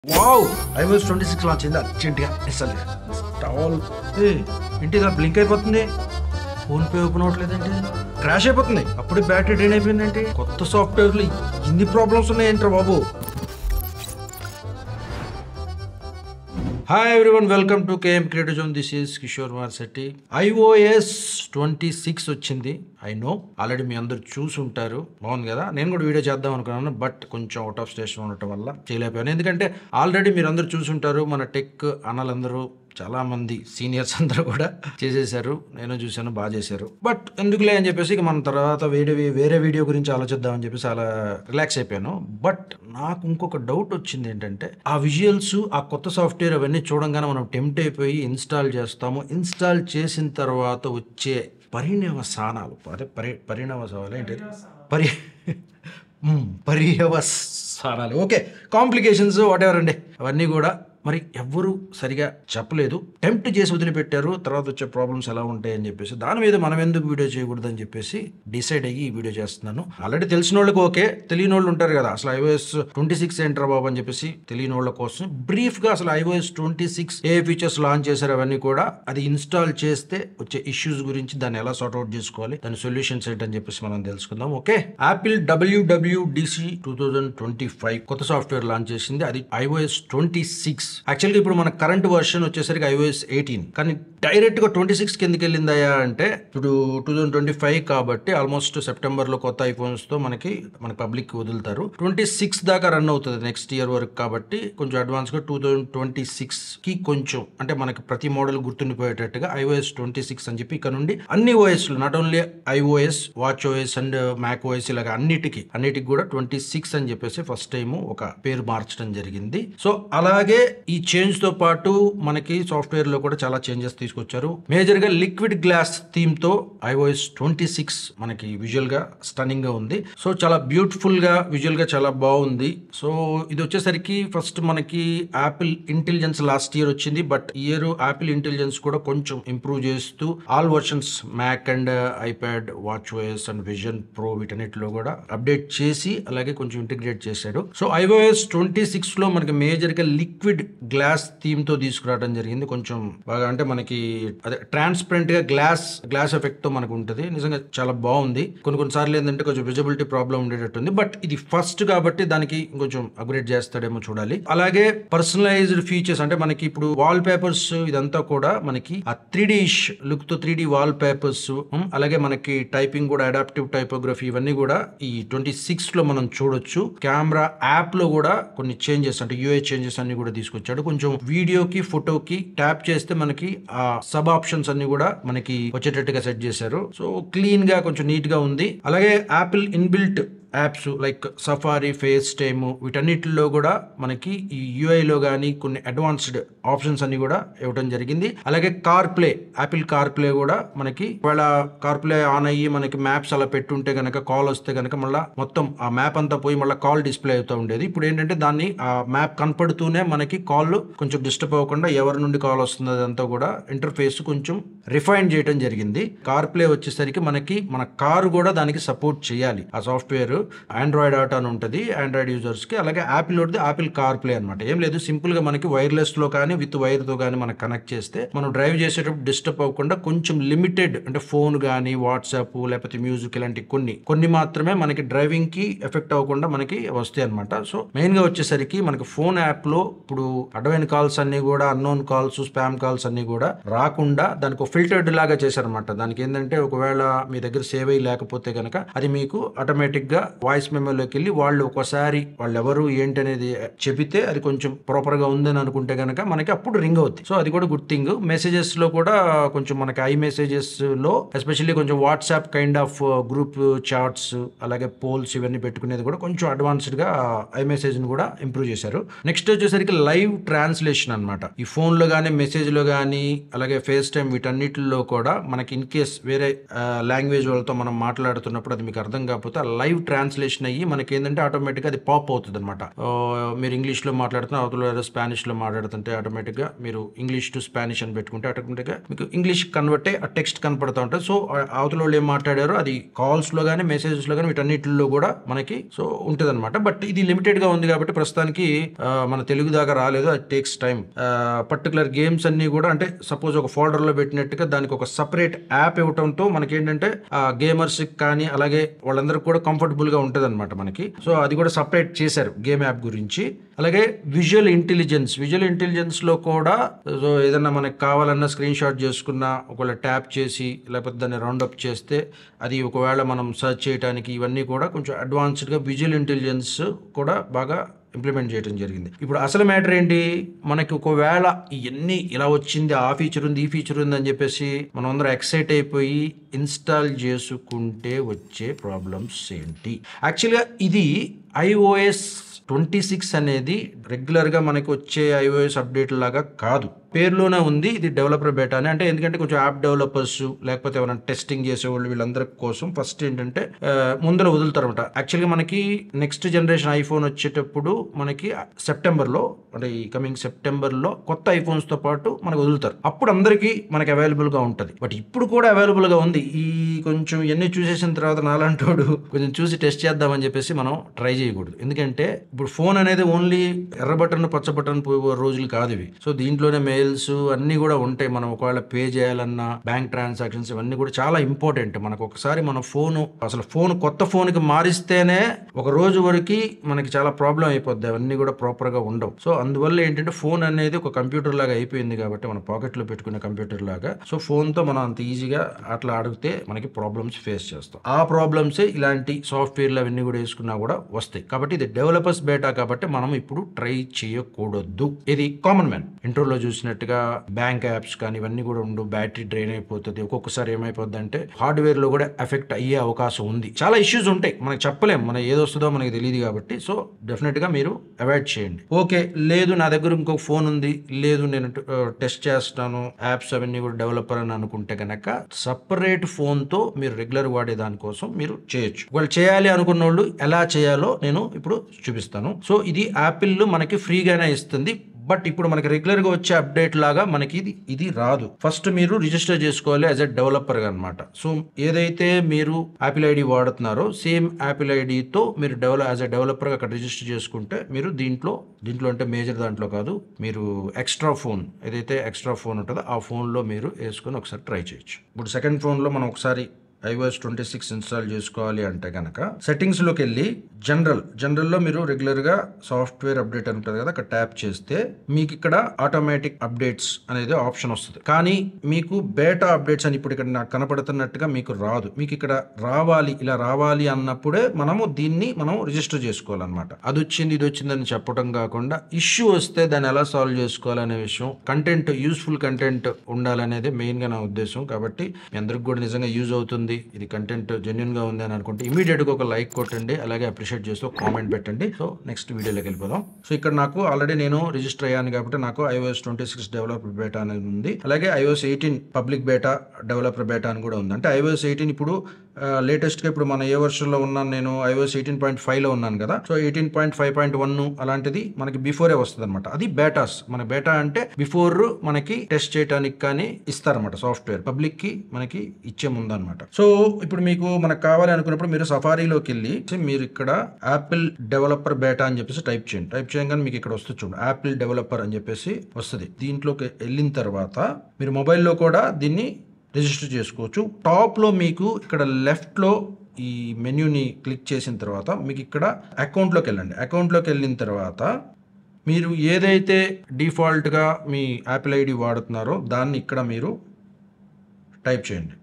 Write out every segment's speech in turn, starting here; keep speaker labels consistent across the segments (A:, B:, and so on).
A: wow iOS twenty six launch అయింది అర్జెంట్గా install టవల్ ఏ ఏంటి ఇలా బ్లింక్ అయిపోతుంది ఫోన్ పే ఓపెన్ అవ్వట్లేదండి క్రాష్ అయిపోతుంది అప్పుడే బ్యాటరీ డ్రైన్ అయిపోయిందండి కొత్త సాఫ్ట్వేర్లు ఇన్ని ప్రాబ్లమ్స్ ఉన్నాయంటారా బాబు hi everyone welcome to KM creative zone this is Kishore Kumar Shetty iOS twenty six వచ్చింది ఐ నో ఆల్రెడీ మీ అందరు చూసి ఉంటారు బాగుంది కదా నేను కూడా వీడియో చేద్దాం అనుకున్నాను బట్ కొంచెం అవుట్ ఆఫ్ స్టేషన్ ఉండటం వల్ల చేయలేకపోయాను ఎందుకంటే ఆల్రెడీ మీరు అందరు చూసి ఉంటారు మన టెక్ అన్నలందరూ చాలా మంది సీనియర్స్ అందరూ కూడా చేసేసారు నేను చూశాను బాగా చేశారు బట్ ఎందుకులే అని చెప్పేసి ఇక మన తర్వాత వేరే వేరే వీడియో గురించి ఆలోచిద్దామని చెప్పేసి అలా రిలాక్స్ అయిపోయాను బట్ నాకు ఇంకొక డౌట్ వచ్చింది ఏంటంటే ఆ విజువల్స్ ఆ కొత్త సాఫ్ట్వేర్ అవన్నీ చూడంగానే మనం టెంప్ట్ అయిపోయి ఇన్స్టాల్ చేస్తాము ఇన్స్టాల్ చేసిన తర్వాత వచ్చే పరిణవసానాలు అదే పరి పరిణవసానాలు ఏంటి పరి మ్మ్, పర్యవసానాలు ఓకే కాంప్లికేషన్స్ వాట్ ఎవర్ అండి అవన్నీ కూడా మరి ఎవ్వరూ సరిగా చెప్పలేదు టెంప్ట్ చేసి వదిలిపెట్టారు తర్వాత వచ్చే ప్రాబ్లమ్స్ ఎలా ఉంటాయి అని చెప్పేసి దాని మీద మనం ఎందుకు వీడియో చేయకూడదు అని చెప్పేసి డిసైడ్ అయ్యి ఈ వీడియో చేస్తున్నాను ఆల్రెడీ తెలిసిన వాళ్ళకి ఓకే తెలియని వాళ్ళు ఉంటారు కదా అసలు ఐఓఎస్ ట్వంటీ సిక్స్ ఏంట్రా బాబు అని చెప్పేసి తెలియని వాళ్ళ కోసం బ్రీఫ్ గా అసలు ఐఓఎస్ ట్వంటీ సిక్స్ ఏ ఫీచర్స్ లాంచ్ చేశారు అవన్నీ కూడా అది ఇన్స్టాల్ చేస్తే వచ్చే ఇష్యూస్ గురించి దాన్ని ఎలా సార్ట్ అవుట్ చేసుకోవాలి దాని సొల్యూషన్స్ ఏంటని చెప్పేసి మనం తెలుసుకుందాం okay Apple WWDC two thousand twenty five కొత్త సాఫ్ట్వేర్ లాంచ్ చేసింది అది ఐఓఎస్ ట్వంటీ సిక్స్ యాక్చువల్గా ఇప్పుడు మన కరెంట్ వర్షన్ వచ్చేసరికి ఐఓఎస్ ఎయిటీన్ కానీ డైరెక్ట్ గా ట్వంటీ సిక్స్ కిందకి వెళ్ళిందయా అంటే ఇప్పుడు టూ థౌజండ్ ట్వంటీ ఫైవ్ కాబట్టి ఆల్మోస్ట్ సెప్టెంబర్ లో కొత్త ఐఫోన్స్ తో మనకి మన పబ్లిక్ వదులుతారు ట్వంటీ సిక్స్ దాకా రన్ అవుతుంది నెక్స్ట్ ఇయర్ వరకు కాబట్టి కొంచెం అడ్వాన్స్ గా టూ థౌజండ్ ట్వంటీ సిక్స్ కి కొంచెం అంటే మనకి ప్రతి మోడల్ గుర్తుండిపోయేటట్టుగా ఐఓఎస్ ట్వంటీ సిక్స్ అని చెప్పి ఇక్కడ నుండి అన్ని OS not only iOS watchOS and macOS ఇలాగ అన్నిటికీ అన్నిటికి కూడా ట్వంటీ సిక్స్ అని చెప్పేసి ఫస్ట్ టైం ఒక పేరు మార్చడం జరిగింది సో అలాగే ఈ చేంజ్ తో పాటు మనకి సాఫ్ట్వేర్ లో కూడా చాలా చేంజెస్ తీసుకొచ్చారు మేజర్ గా లిక్విడ్ గ్లాస్ థీమ్ తో ఐఓఎస్ ట్వంటీ సిక్స్ మనకి విజువల్ గా స్టన్నింగ్ గా ఉంది సో చాలా బ్యూటిఫుల్ గా విజువల్ గా చాలా బాగుంది సో ఇది వచ్చేసరికి ఫస్ట్ మనకి యాపిల్ ఇంటెలిజెన్స్ లాస్ట్ ఇయర్ వచ్చింది బట్ ఇయర్ యాపిల్ ఇంటెలిజెన్స్ కూడా కొంచెం ఇంప్రూవ్ చేస్తూ all versions Mac and iPad watchOS and Vision Pro వీటన్నిటిలో కూడా అప్డేట్ చేసి అలాగే కొంచెం ఇంటిగ్రేట్ చేశాడు సో ఐఓఎస్ ట్వంటీ సిక్స్ లో మనకి మేజర్ గా లిక్విడ్ గ్లాస్ థీమ్ తో తీసుకురావడం జరిగింది కొంచెం బాగా అంటే మనకి అదే ట్రాన్స్పరెంట్ గా గ్లాస్ గ్లాస్ ఎఫెక్ట్ తో మనకు ఉంటుంది నిజంగా చాలా బాగుంది కొన్ని కొన్ని సార్లు ఏంటంటే కొంచెం విజిబిలిటీ ప్రాబ్లం ఉండేటట్టుంది బట్ ఇది ఫస్ట్ కాబట్టి దానికి కొంచెం అప్గ్రేడ్ చేస్తాడేమో చూడాలి అలాగే పర్సనలైజ్డ్ ఫీచర్స్ అంటే మనకి ఇప్పుడు వాల్ పేపర్స్ ఇదంతా కూడా మనకి ఆ త్రీ లుక్ తో త్రీ వాల్ పేపర్స్ అలాగే మనకి టైపింగ్ కూడా అడాప్టివ్ టైపోగ్రఫీ ఇవన్నీ కూడా ఈ ట్వంటీ సిక్స్ లో మనం చూడొచ్చు కెమెరా యాప్ లో కూడా కొన్ని చేంజెస్ అంటే యూఐ చేంజెస్ అన్ని కూడా తీసుకొచ్చాడు కొంచెం వీడియోకి ఫోటోకి ట్యాప్ చేస్తే మనకి ఆ సబ్ ఆప్షన్స్ అన్ని కూడా మనకి వచ్చేటట్టుగా సెట్ చేశారు సో క్లీన్ గా కొంచెం నీట్ గా ఉంది అలాగే Apple inbuilt apps like Safari FaceTime వీటన్నిటిలో కూడా మనకి ఈ యూఐలో కానీ కొన్ని అడ్వాన్స్డ్ ఆప్షన్స్ అన్ని కూడా ఇవ్వడం జరిగింది అలాగే CarPlay Apple CarPlay కూడా మనకి ఒకవేళ కార్ ప్లే ఆన్ అయ్యి మనకి మ్యాప్స్ అలా పెట్టుంటే గనక కాల్ వస్తే గనక మళ్ళీ మొత్తం ఆ మ్యాప్ అంతా పోయి మళ్ళీ కాల్ డిస్ప్లే అవుతూ ఉండేది ఇప్పుడు ఏంటంటే దాన్ని ఆ మ్యాప్ కనపడుతూనే మనకి కాల్ కొంచెం డిస్టర్బ్ అవ్వకుండా ఎవరి నుండి కాల్ వస్తుంది అదంతా కూడా ఇంటర్ఫేస్ కొంచెం రిఫైన్ చేయడం జరిగింది కార్ ప్లే వచ్చేసరికి మనకి మన కారు కూడా దానికి సపోర్ట్ చేయాలి ఆ సాఫ్ట్వేర్ ఆండ్రాయిడ్ ఆటో అని ఉంటుంది ఆండ్రాయిడ్ యూజర్స్ కి అలాగే యాపిల్ ఒకటి యాపిల్ కార్ ప్లే అనమాట ఏం లేదు సింపుల్ గా మనకి వైర్లెస్ లో కానీ విత్ వైర్ తో కానీ మనకి కనెక్ట్ చేస్తే మనం డ్రైవ్ చేసేటప్పుడు డిస్టర్బ్ అవ్వకుండా కొంచెం లిమిటెడ్ అంటే ఫోన్ కానీ వాట్సాప్ లేకపోతే మ్యూజిక్ ఇలాంటి కొన్ని కొన్ని మాత్రమే మనకి డ్రైవింగ్ కి ఎఫెక్ట్ అవ్వకుండా మనకి వస్తాయి అనమాట సో మెయిన్ గా వచ్చేసరికి మనకి ఫోన్ యాప్ లో ఇప్పుడు అడ్వైన్ కాల్స్ అన్ని కూడా అన్నోన్ కాల్స్ స్పామ్ కాల్స్ అన్ని కూడా రాకుండా దానికి ఫిల్టర్డ్ లాగా చేశారనమాట దానికి ఏంటంటే ఒకవేళ మీ దగ్గర సేవ్ అయ్యి లేకపోతే కనుక అది మీకు ఆటోమేటిక్ గా వాయిస్ మెమోలోకి వెళ్ళి వాళ్ళు ఒకసారి వాళ్ళు ఎవరు ఏంటి అనేది చెబితే అది కొంచెం ప్రాపర్ గా ఉందని అనుకుంటే కనుక మనకి అప్పుడు రింగ్ అవుతుంది సో అది కూడా గుడ్ థింగ్ మెసేజెస్ లో కూడా కొంచెం మనకి ఐ మెసేజెస్ లో ఎస్పెషల్లీ కొంచెం WhatsApp kind of group chats అలాగే పోల్స్ ఇవన్నీ పెట్టుకునేది కూడా కొంచెం అడ్వాన్స్డ్ గా ఐ మెసేజ్ ని కూడా ఇంప్రూవ్ చేశారు నెక్స్ట్ వచ్చేసరికి లైవ్ ట్రాన్స్లేషన్ అనమాట ఈ ఫోన్ లో కానీ మెసేజ్ లో కానీ అలాగే ఫేస్ టైం వీటన్నిటిలో కూడా మనకి ఇన్ కేస్ వేరే లాంగ్వేజ్ వాళ్ళతో మనం మాట్లాడుతున్నప్పుడు అది మీకు అర్థం కాకపోతే లైవ్ ట్రాన్స్ ట్రాన్స్లేషన్ అయ్యి మనకి ఏంటంటే ఆటోమేటిక్గా అది పాప్ అవుతుంది అనమాట మీరు ఇంగ్లీష్లో మాట్లాడుతున్న అవతల స్పానిష్లో మాట్లాడుతుంటే ఆటోమేటిక్గా మీరు ఇంగ్లీష్ టు స్పానిష్ అని పెట్టుకుంటే ఆటోమేటిక్గా మీకు ఇంగ్లీష్ కన్వర్ట్ అయ్యి ఆ టెక్స్ట్ కనపడుతూ ఉంటుంది సో ఆ అవతల వాళ్ళు ఏం మాట్లాడారో అది కాల్స్లో కానీ మెసేజెస్లో కానీ వీటన్నిటిలో కూడా మనకి సో ఉంటుంది అనమాట బట్ ఇది లిమిటెడ్గా ఉంది కాబట్టి ప్రస్తుతానికి ఆ, మన తెలుగు దాకా రాలేదు అది టేక్స్ టైం పర్టికులర్ గేమ్స్ అన్ని కూడా అంటే సపోజ్ ఒక ఫోల్డర్లో పెట్టినట్టుగా దానికి ఒక సపరేట్ యాప్ ఇవ్వడంతో మనకి ఏంటంటే గేమర్స్ కానీ అలాగే వాళ్ళందరికీ కూడా కంఫర్టబుల్ గా ఉంటుంది అనమాట మనకి సో అది కూడా సపరేట్ చేశారు గేమ్ యాప్ గురించి అలాగే విజువల్ ఇంటెలిజెన్స్ విజువల్ ఇంటెలిజెన్స్ లో కూడా సో ఏదన్నా మనకి కావాలన్నా స్క్రీన్ షాట్ చేసుకున్నా ఒకవేళ ట్యాప్ చేసి లేకపోతే దాన్ని రౌండ్ అప్ చేస్తే అది ఒకవేళ మనం సెర్చ్ చేయడానికి ఇవన్నీ కూడా కొంచెం అడ్వాన్స్డ్గా విజువల్ ఇంటెలిజెన్స్ కూడా బాగా ఇంప్లిమెంట్ చేయడం జరిగింది ఇప్పుడు అసలు మ్యాటర్ ఏంటి మనకి ఒకవేళ ఇవన్నీ ఇలా వచ్చింది ఆ ఫీచర్ ఉంది ఈ ఫీచర్ ఉంది అని చెప్పేసి మనం అందరం ఎక్సైట్ అయిపోయి ఇన్స్టాల్ చేసుకుంటే వచ్చే ప్రాబ్లమ్స్ ఏంటి యాక్చువల్గా ఇది ఐఓఎస్ ట్వంటీ సిక్స్ అనేది రెగ్యులర్గా మనకి వచ్చే ఐఓఎస్ అప్డేట్ లాగా కాదు పేరులోనే ఉంది ఇది డెవలపర్ బేటా అని అంటే ఎందుకంటే కొంచెం యాప్ డెవలపర్స్ లేకపోతే ఎవరైనా టెస్టింగ్ చేసేవాళ్ళు వీళ్ళందరి కోసం ఫస్ట్ ఏంటంటే ఆ, ముందర వదులుతారనమాట యాక్చువల్గా మనకి నెక్స్ట్ జనరేషన్ ఐఫోన్ వచ్చేటప్పుడు మనకి సెప్టెంబర్లో అంటే ఈ కమింగ్ సెప్టెంబర్లో కొత్త ఐఫోన్స్తో పాటు మనకు వదులుతారు అప్పుడు అందరికీ మనకి అవైలబుల్గా ఉంటుంది బట్ ఇప్పుడు కూడా అవైలబుల్గా ఉంది ఈ కొంచెం ఇవన్నీ చూసేసిన తర్వాత నాలంటోడు కొంచెం చూసి టెస్ట్ చేద్దామని చెప్పేసి మనం ట్రై చేయకూడదు ఎందుకంటే ఇప్పుడు ఫోన్ అనేది ఓన్లీ ఎర్ర బటన్ పచ్చ బటన్ పోయే రోజులు కాదు ఇవి సో దీంట్లోనే మెయిల్స్ అన్నీ కూడా ఉంటాయి మనం ఒకవేళ పే చేయాలన్నా బ్యాంక్ ట్రాన్సాక్షన్స్ ఇవన్నీ కూడా చాలా ఇంపార్టెంట్ మనకు ఒకసారి మన ఫోన్ అసలు ఫోన్ కొత్త ఫోన్కి మారిస్తేనే ఒక రోజు వరకు మనకి చాలా ప్రాబ్లం అయిపోద్ది అవన్నీ కూడా ప్రాపర్గా ఉండవు సో అందువల్ల ఏంటంటే ఫోన్ అనేది ఒక కంప్యూటర్ లాగా అయిపోయింది కాబట్టి మన పాకెట్లో పెట్టుకునే కంప్యూటర్ లాగా సో ఫోన్తో మనం అంత ఈజీగా అట్లా అడిగితే మనకి ప్రాబ్లమ్స్ ఫేస్ చేస్తాం ఆ ప్రాబ్లమ్సే ఇలాంటి సాఫ్ట్వేర్లు అవన్నీ కూడా వేసుకున్నా కూడా వస్తాయి కాబట్టి ఇది డెవలపర్స్ బేటా కాబట్టి మనం ఇప్పుడు ట్రై చేయకూడదు ఇది కామన్ మ్యాన్ ఇంటర్లో చూసినట్టుగా బ్యాంక్ యాప్స్ కానీ ఇవన్నీ కూడా ఉండు బ్యాటరీ డ్రైన్ అయిపోతుంది ఒక్కొక్కసారి ఏమైపోద్ది అంటే హార్డ్వేర్ లో కూడా ఎఫెక్ట్ అయ్యే అవకాశం ఉంది చాలా ఇష్యూస్ ఉంటాయి మనకి చెప్పలేం మన ఏది వస్తుందో మనకి తెలియదు కాబట్టి సో డెఫినెట్ గా మీరు అవాయిడ్ చేయండి ఓకే లేదు నా దగ్గర ఇంకొక ఫోన్ ఉంది లేదు నేను టెస్ట్ చేస్తాను యాప్స్ అవన్నీ కూడా డెవలపర్ అని అనుకుంటే కనుక సపరేట్ ఫోన్ తో మీరు రెగ్యులర్ వాడే దానికోసం మీరు చేయొచ్చు వాళ్ళు చేయాలి అనుకున్న వాళ్ళు ఎలా చేయాలో నేను ఇప్పుడు చూపిస్తాను సో ఇది యాపిల్ మనకి ఫ్రీగానే ఇస్తుంది బట్ ఇప్పుడు మనకి రెగ్యులర్గా వచ్చే అప్డేట్ లాగా మనకి ఇది ఇది రాదు ఫస్ట్ మీరు రిజిస్టర్ చేసుకోవాలి యాజ్ ఎ డెవలపర్ అనమాట సో ఏదైతే మీరు యాపిల్ ఐడి వాడుతున్నారో సేమ్ యాపిల్ ఐడితో మీరు డెవలప్ యాజ్ ఎ డెవలపర్గా అక్కడ రిజిస్టర్ చేసుకుంటే మీరు దీంట్లో దీంట్లో అంటే మేజర్ దాంట్లో కాదు మీరు ఎక్స్ట్రా ఫోన్ ఏదైతే ఎక్స్ట్రా ఫోన్ ఉంటుందో ఆ ఫోన్లో మీరు వేసుకొని ఒకసారి ట్రై చేయొచ్చు ఇప్పుడు సెకండ్ ఫోన్లో మనం ఒకసారి ఐఓఎస్ ట్వంటీ సిక్స్ ఇన్స్టాల్ చేసుకోవాలి అంటే కనుక సెట్టింగ్స్లోకి వెళ్ళి జనరల్ జనరల్లో మీరు రెగ్యులర్గా సాఫ్ట్వేర్ అప్డేట్ అని ఉంటుంది కదా అక్కడ ట్యాప్ చేస్తే మీకు ఇక్కడ ఆటోమేటిక్ అప్డేట్స్ అనేది ఆప్షన్ వస్తుంది కానీ మీకు బేటా అప్డేట్స్ అని ఇప్పుడు ఇక్కడ నాకు కనపడుతున్నట్టుగా మీకు రాదు మీకు ఇక్కడ రావాలి ఇలా రావాలి అన్నప్పుడే మనము దీన్ని మనం రిజిస్టర్ చేసుకోవాలన్నమాట అది వచ్చింది ఇది వచ్చిందని చెప్పడం కాకుండా ఇష్యూ వస్తే దాన్ని ఎలా సాల్వ్ చేసుకోవాలనే విషయం కంటెంట్ యూస్ఫుల్ కంటెంట్ ఉండాలనేది మెయిన్గా నా ఉద్దేశం కాబట్టి మీ అందరికి కూడా నిజంగా యూజ్ అవుతుంది ఇది కంటెంట్ జెన్యున్ గా ఉంది అని అనుకుంటే ఇమీడియట్ గా ఒక లైక్ కొట్టండి అలాగే అప్రిషియేట్ చేస్తూ కామెంట్ పెట్టండి సో నెక్స్ట్ వీడియోలోకి వెళ్ళిపోదాం సో ఇక్కడ నాకు ఆల్రెడీ నేను రిజిస్టర్ అయ్యాను కాబట్టి నాకు iOS twenty six developer beta అనేది ఉంది అలాగే iOS eighteen public beta developer beta అని కూడా ఉంది అంటే ఐఓఎస్ ఎయిటీన్ ఇప్పుడు లేటెస్ట్ గా ఇప్పుడు మన ఏ version లో ఉన్నాను నేను ఐఓఎస్ ఎయిటీన్ పాయింట్ ఫైవ్ లో ఉన్నాను కదా so eighteen point five point one అలాంటిది మనకి బిఫోరే వస్తుంది అనమాట అది బేటాస్ మన బేటా అంటే బిఫోర్ మనకి టెస్ట్ చేయడానికి కానీ ఇస్తారన్నమాట సాఫ్ట్వేర్ పబ్లిక్ కి మనకి ఇచ్చే ముందు అనమాట సో ఇప్పుడు మీకు మనకు కావాలి అనుకున్నప్పుడు మీరు సఫారీలోకి వెళ్ళి మీరు ఇక్కడ యాపిల్ డెవలపర్ బేటా అని చెప్పేసి టైప్ చేయండి టైప్ చేయగానే మీకు ఇక్కడ వస్తుంది చూడండి యాపిల్ డెవలపర్ అని చెప్పేసి వస్తుంది దీంట్లోకి వెళ్ళిన తర్వాత మీరు మొబైల్లో కూడా దీన్ని రిజిస్టర్ చేసుకోవచ్చు టాప్లో మీకు ఇక్కడ లెఫ్ట్లో ఈ మెన్యూని క్లిక్ చేసిన తర్వాత మీకు ఇక్కడ అకౌంట్లోకి వెళ్ళండి అకౌంట్లోకి వెళ్ళిన తర్వాత మీరు ఏదైతే డిఫాల్ట్గా మీ యాపిల్ ఐడి వాడుతున్నారో దాన్ని ఇక్కడ మీరు టైప్ చేయండి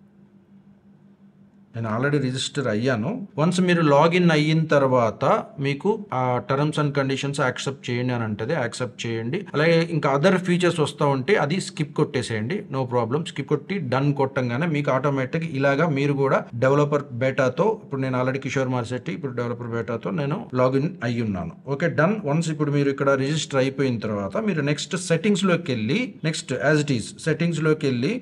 A: నేను ఆల్రెడీ రిజిస్టర్ అయ్యాను వన్స్ మీరు లాగిన్ అయిన తర్వాత మీకు ఆ టర్మ్స్ అండ్ కండిషన్స్ యాక్సెప్ట్ చేయండి అని అంటది యాక్సెప్ట్ చేయండి అలాగే ఇంకా అదర్ ఫీచర్స్ వస్తూ ఉంటే అది స్కిప్ కొట్టేసేయండి నో ప్రాబ్లం స్కిప్ కొట్టి డన్ కొట్టంగానే మీకు ఆటోమేటిక్ ఇలాగా మీరు కూడా డెవలపర్ బేటాతో ఇప్పుడు నేను ఆల్రెడీ కిషోర్ మార్సెట్టి ఇప్పుడు డెవలపర్ బేటాతో నేను లాగిన్ అయ్యి ఉన్నాను ఓకే డన్ వన్స్ ఇప్పుడు మీరు ఇక్కడ రిజిస్టర్ అయిపోయిన తర్వాత మీరు నెక్స్ట్ సెట్టింగ్స్లోకి వెళ్ళి నెక్స్ట్ యాజ్ ఇట్ ఈస్ సెట్టింగ్స్లోకి వెళ్ళి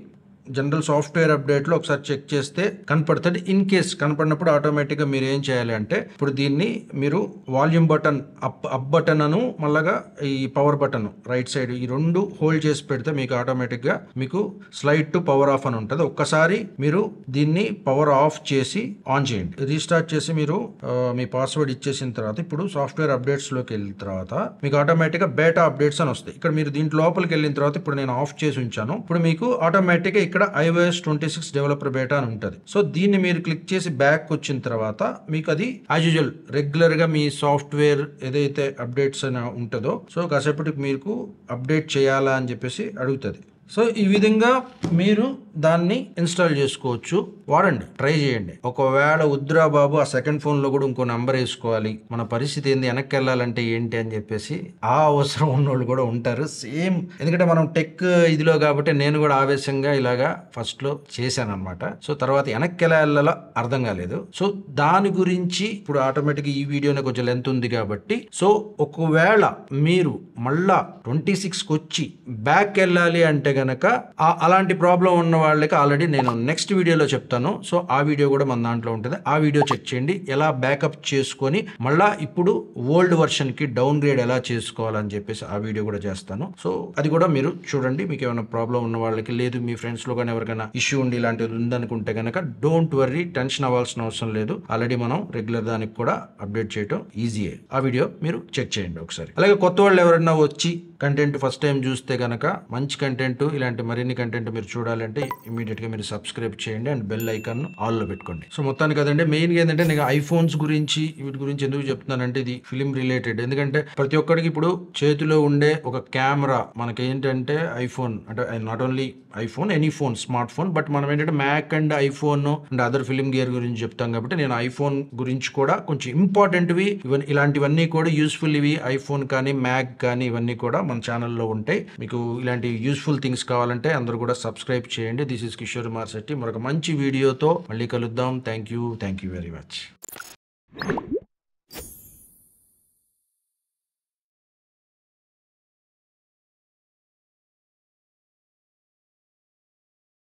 A: జనరల్ సాఫ్ట్వేర్ అప్డేట్ లో ఒకసారి చెక్ చేస్తే కనపడుతుంది ఇన్ కేస్ కనపడినప్పుడు ఆటోమేటిక్ గా మీరు ఏం చేయాలి అంటే ఇప్పుడు దీన్ని మీరు volume button up up button అను మళ్ళాగా ఈ పవర్ బటన్ రైట్ సైడ్ ఈ రెండు హోల్డ్ చేసి పెడితే మీకు ఆటోమేటిక్ గా మీకు స్లైడ్ టు పవర్ ఆఫ్ అని ఉంటుంది ఒక్కసారి మీరు దీన్ని పవర్ ఆఫ్ చేసి ఆన్ చేయండి రీస్టార్ట్ చేసి మీరు ఆ, మీ పాస్వర్డ్ ఇచ్చేసిన తర్వాత ఇప్పుడు సాఫ్ట్వేర్ అప్డేట్స్ లోకి వెళ్ళిన తర్వాత మీకు ఆటోమేటిక్ గా బేటా అప్డేట్స్ అని వస్తాయి ఇక్కడ మీరు దీంట్లో లోపలికి వెళ్ళిన తర్వాత ఇప్పుడు నేను ఆఫ్ చేసి ఉంచాను ఇప్పుడు మీకు ఆటోమేటిక్ గా ఇక్కడ iOS twenty six developer beta అని ఉంటుంది సో దీన్ని మీరు క్లిక్ చేసి బ్యాక్ వచ్చిన తర్వాత మీకు అది యాజ్ యూజువల్ రెగ్యులర్ గా మీ సాఫ్ట్వేర్ ఏదైతే అప్డేట్స్ అని ఉంటుందో సో కాసేపటికి మీకు అప్డేట్ చేయాలా అని చెప్పేసి అడుగుతుంది సో ఈ విధంగా మీరు దాన్ని ఇన్స్టాల్ చేసుకోవచ్చు వాడండి ట్రై చేయండి ఒకవేళ ఉద్రా బాబు ఆ సెకండ్ ఫోన్ లో కూడా ఇంకో నంబర్ వేసుకోవాలి మన పరిస్థితి ఏంది వెనక్కి వెళ్ళాలంటే ఏంటి అని చెప్పేసి ఆ అవసరం ఉన్నోళ్ళు కూడా ఉంటారు సేమ్ ఎందుకంటే మనం టెక్ ఇదిలో కాబట్టి నేను కూడా ఆవేశంగా ఇలాగా ఫస్ట్ లో చేశాను అనమాట సో తర్వాత వెనక్కి ఎలా వెళ్ళాలో అర్థం కాలేదు సో దాని గురించి ఇప్పుడు ఆటోమేటిక్ ఈ వీడియోనే కొంచెం లెంత్ ఉంది కాబట్టి సో ఒకవేళ మీరు మళ్ళా ట్వంటీ సిక్స్కి వచ్చి బ్యాక్ వెళ్ళాలి అంటే గనక ఆ- అలాంటి ప్రాబ్లం ఉన్న వాళ్ళకి ఆల్రెడీ నేను నెక్స్ట్ వీడియోలో చెప్తాను సో ఆ వీడియో కూడా మన దాంట్లో ఉంటుంది ఆ వీడియో చెక్ చేయండి ఎలా బ్యాకప్ చేసుకొని మళ్ళా ఇప్పుడు ఓల్డ్ వర్షన్ కి డౌన్ గ్రేడ్ ఎలా చేసుకోవాలని చెప్పేసి ఆ వీడియో కూడా చేస్తాను సో అది కూడా మీరు చూడండి మీకు ఏమైనా ప్రాబ్లం ఉన్న వాళ్ళకి లేదు మీ ఫ్రెండ్స్ లో కానీ ఎవరికైనా ఇష్యూ ఉండి ఇలాంటిది ఉందనుకుంటే కనుక డోంట్ వర్రీ టెన్షన్ అవ్వాల్సిన అవసరం లేదు ఆల్రెడీ మనం రెగ్యులర్ దానికి కూడా అప్డేట్ చేయడం ఈజీయే ఆ వీడియో మీరు చెక్ చేయండి ఒకసారి అలాగే కొత్త వాళ్ళు ఎవరైనా వచ్చి కంటెంట్ ఫస్ట్ టైం చూస్తే కనుక మంచి కంటెంట్ ఇలాంటి మరిన్ని కంటెంట్ మీరు చూడాలంటే ఇమీడియట్ గా మీరు సబ్స్క్రైబ్ చేయండి అండ్ బెల్ ఐకాన్ ఆల్ లో పెట్టుకోండి సో మొత్తానికి కదండి మెయిన్ గా ఏంటంటే నేను ఐఫోన్స్ గురించి వీటి గురించి ఎందుకు చెప్తున్నానంటే ఇది ఫిలిం రిలేటెడ్ ఎందుకంటే ప్రతి ఒక్కరికి ఇప్పుడు చేతిలో ఉండే ఒక కెమెరా మనకి ఏంటంటే ఐఫోన్ అంటే not only iPhone any phone smartphone but మనం ఏంటంటే Mac and iPhone and other film gear గురించి చెప్తాం కాబట్టి నేను ఐఫోన్ గురించి కూడా కొంచెం ఇంపార్టెంట్వి ఇవన్నీ ఇలాంటివన్నీ కూడా యూస్ఫుల్ ఇవి ఐఫోన్ కానీ మ్యాక్ కానీ ఇవన్నీ కూడా మన ఛానల్లో ఉంటాయి మీకు ఇలాంటి యూస్ఫుల్ థింగ్స్ కావాలంటే అందరూ కూడా సబ్స్క్రైబ్ చేయండి దిస్ ఇస్ కిషోర్ కుమార్ శెట్టి మరొక మంచి వీడియోతో మళ్ళీ కలుద్దాం thank you thank you very much